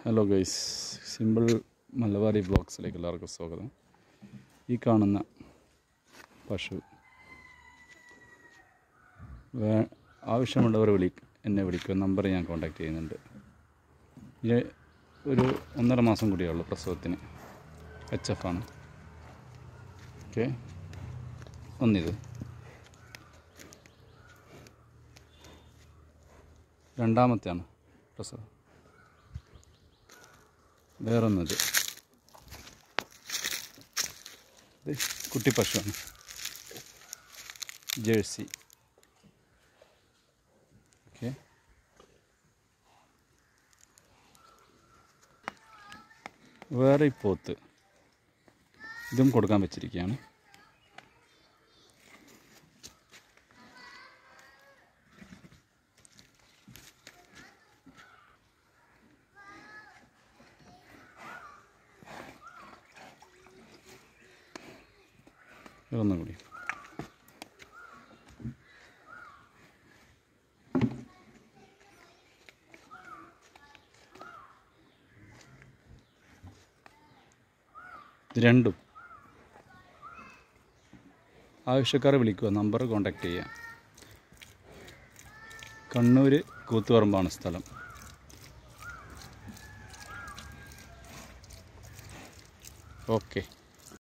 hello guys simple Malabari ബ്ലോഗ്സിലേക്ക് എല്ലാവർക്കും സ്വാഗതം ഈ കാണുന്ന പശു വേ ആവശ്യമുള്ളവർ വിളി എന്നെ വിളിക്കുക നമ്പർ ഞാൻ കോൺടാക്റ്റ് ചെയ്യുന്നുണ്ട് ഇത് ഒരു ഒന്നര മാസം കൂടിയേ ഉള്ളൂ പ്രസവത്തിന് എച്ച് എഫ് ആണ് ഓക്കെ ഒന്നിത് രണ്ടാമത്തെയാണ് പ്രസവം വേറൊന്നത് ഇത് കുട്ടി പശുവാണ് ജേഴ്സി ഓക്കെ വേറെ ഈ പോത്ത് ഇതും കൊടുക്കാൻ വെച്ചിരിക്കുകയാണ് ഇതൊന്നും കൂടി ഇത് രണ്ടും ആവശ്യക്കാരെ വിളിക്കുക നമ്പർ കോൺടാക്റ്റ് ചെയ്യുക കണ്ണൂർ കൂത്തുപറമ്പാണ് സ്ഥലം ഓക്കെ